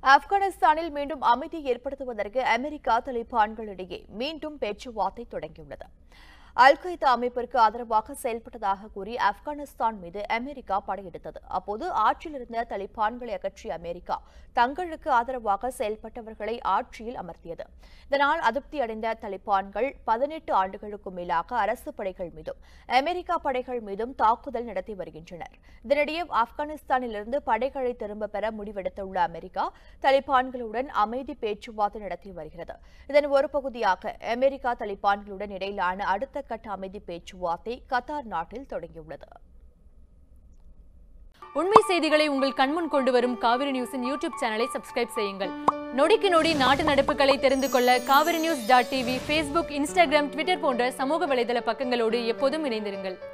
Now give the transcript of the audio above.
ஆப்கானிஸ்தானில் மீண்டும் அமைதியை ஏற்படுத்துவதற்கு அமெரிக்கா தலிபான்களிடையே மீண்டும் பேச்சுவார்த்தை தொடங்கியுள்ளது அல் கொய்தா அமைப்பிற்கு ஆதரவாக செயல்பட்டதாக கூறி ஆப்கானிஸ்தான் மீது அமெரிக்கா படையெடுத்தது அப்போது ஆட்சியில் இருந்த தலிபான்களை அகற்றிய அமெரிக்கா தங்களுக்கு ஆதரவாக செயல்பட்டவர்களை ஆட்சியில் அமர்த்தியது இதனால் அதிருப்தி அடைந்த தலிபான்கள் பதினெட்டு ஆண்டுகளுக்கும் மேலாக அரசு படைகள் மீதும் அமெரிக்கா படைகள் மீதும் தாக்குதல் நடத்தி வருகின்றனர் இதனிடையே ஆப்கானிஸ்தானிலிருந்து படைகளை திரும்ப பெற முடிவெடுத்துள்ள அமெரிக்கா தலிபான்களுடன் அமைதி பேச்சுவார்த்தை நடத்தி வருகிறது இதன் ஒரு பகுதியாக அமெரிக்கா தலிபான்களுடன் இடையிலான அடுத்த கட்ட அமைதி பேச்சுவார்த்தை கத்தார் நாட்டில் தொடங்கியுள்ளது உண்மை செய்திகளை உங்கள் கண்முன் கொண்டு வரும் காவிரி நியூஸின் யூடியூப் சேனலை சப்ஸ்கிரைப் செய்யுங்கள் நொடிக்கு நொடி நாட்டு நடப்புகளை தெரிந்து கொள்ள Kaveri news dot TV Facebook Instagram Twitter போன்ற சமூக வலைதள பக்கங்களோடு எப்போதும் இணைந்திருங்கள்